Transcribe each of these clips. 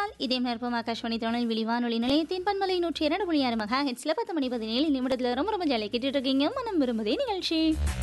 இணைந்திருந்தால் இதே நேரம் ஆகாஷ்வாணி தொழில் விழிவானொலி நிலையத்தின் பன்மலை நூற்றி இரண்டு புள்ளி ஆறு மகா ஹெட்ஸ்ல பத்து மணி பதினேழு நிமிடத்துல ரொம்ப ரொம்ப ஜாலியாக கேட்டுட்டு இருக்கீங்க மனம் விரும்புதே நிகழ்ச்சி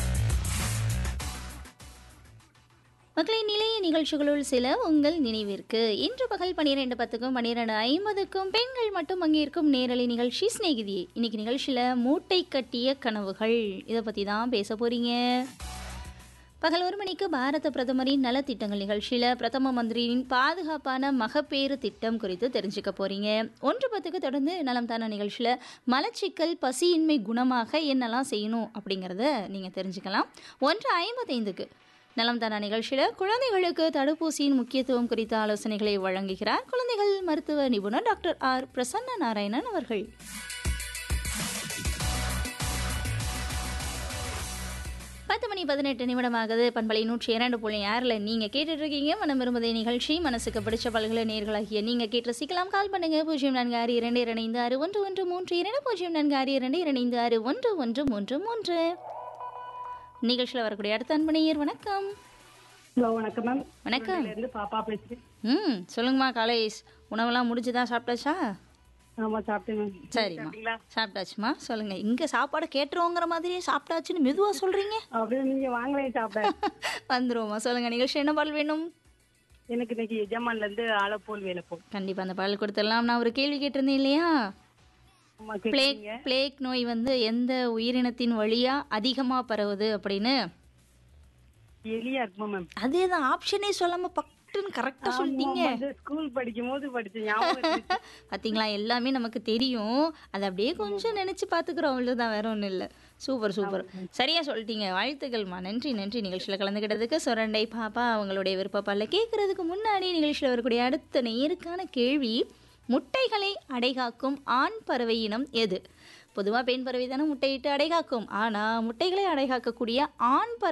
மக்களின் நிலைய நிகழ்ச்சிகளுள் சில உங்கள் நினைவிற்கு இன்று பகல் பன்னிரெண்டு பத்துக்கும் பன்னிரெண்டு ஐம்பதுக்கும் பெண்கள் மட்டும் பங்கேற்கும் நேரலை நிகழ்ச்சி சிநேகிதியே இன்னைக்கு நிகழ்ச்சியில் மூட்டை கட்டிய கனவுகள் இதை பற்றி தான் பேச போறீங்க பகல் ஒரு மணிக்கு பாரத பிரதமரின் நலத்திட்டங்கள் நிகழ்ச்சியில் பிரதம மந்திரியின் பாதுகாப்பான மகப்பேறு திட்டம் குறித்து தெரிஞ்சுக்க போறீங்க ஒன்று பத்துக்கு தொடர்ந்து நலம் தான நிகழ்ச்சியில் மலச்சிக்கல் பசியின்மை குணமாக என்னெல்லாம் செய்யணும் அப்படிங்கிறத நீங்கள் தெரிஞ்சுக்கலாம் ஒன்று ஐம்பத்தைந்துக்கு நலம் தான நிகழ்ச்சியில் குழந்தைகளுக்கு தடுப்பூசியின் முக்கியத்துவம் குறித்த ஆலோசனைகளை வழங்குகிறார் குழந்தைகள் மருத்துவ நிபுணர் டாக்டர் ஆர் பிரசன்ன நாராயணன் அவர்கள் பத்து மணி பதினெட்டு நிமிடமாகுது பண்பலை நூற்றி இரண்டு புள்ளி ஆறில் நீங்கள் கேட்டுட்டு இருக்கீங்க மனம் விரும்புதை நிகழ்ச்சி மனசுக்கு பிடிச்ச பல்கலை நேர்களாகிய நீங்கள் கேட்டு ரசிக்கலாம் கால் பண்ணுங்க பூஜ்ஜியம் நான்கு ஆறு இரண்டு இரண்டு ஆறு ஒன்று ஒன்று மூன்று இரண்டு பூஜ்ஜியம் நான்கு ஆறு இரண்டு இரண்டு ஆறு ஒன்று ஒன்று மூன்று மூன்று நிகழ்ச்சியில் வரக்கூடிய அடுத்த அன்பனையர் வணக்கம் ஹலோ வணக்கம் மேம் வணக்கம் இருந்து பாப்பா பேசுறேன் ம் சொல்லுங்கம்மா காலேஜ் உணவெல்லாம் முடிஞ்சுதா சாப்பிட்டாச்சா ஆமா சாப்பிட்டேன் மேம் சரிம்மா சாப்பிட்டீங்களா சாப்பிட்டாச்சுமா சொல்லுங்க இங்கே சாப்பாடை கேட்டுருவோங்கிற மாதிரியே சாப்பிட்டாச்சுன்னு மெதுவாக சொல்கிறீங்க அப்படியே நீங்க வாங்கலே சாப்பிட வந்துருவோமா சொல்லுங்க நிகழ்ச்சி என்ன பாடல் வேணும் எனக்கு இன்னைக்கு எஜமான்ல இருந்து ஆலப்போல் வேலைப்போல் கண்டிப்பா அந்த பாடல் கொடுத்துடலாம் நான் ஒரு கேள்வி கேட்டிருந்தேன் இல்லையா ஆமா பிளேக் கேட்டீங்க பிளேக் நோய் வந்து எந்த உயிரினத்தின் வழியா அதிகமா பரவுது அப்படின்னு எலியா இருக்குமா மேம் அதே தான் ஆப்ஷனே சொல்லாம பட்டுன்னு கரெக்டா சொல்லிட்டீங்க ஸ்கூல் படிக்கும் போது படிச்ச ஞாபகம் இருந்துச்சு. பாத்தீங்களா எல்லாமே நமக்கு தெரியும் அதை அப்படியே கொஞ்சம் நினைச்சு பாத்துக்கிறோம் அவ்வளவுதான் வேற ஒண்ணும் இல்ல சூப்பர் சூப்பர் சரியா சொல்லிட்டீங்க வாழ்த்துக்கள்மா நன்றி நன்றி நிகழ்ச்சியில கலந்துக்கிட்டதுக்கு சுரண்டை பாப்பா அவங்களுடைய விருப்பப்பால கேட்கறதுக்கு முன்னாடி நிகழ்ச்சியில வரக்கூடிய அடுத்த நேருக்கான கேள்வி முட்டைகளை அடைகாக்கும் ஆண் பறவை இனம் எது பொதுவாக பெண் பறவை தானே முட்டையிட்டு அடைகாக்கும் ஆனால் முட்டைகளை அடைகாக்கக்கூடிய ஆண் பறவை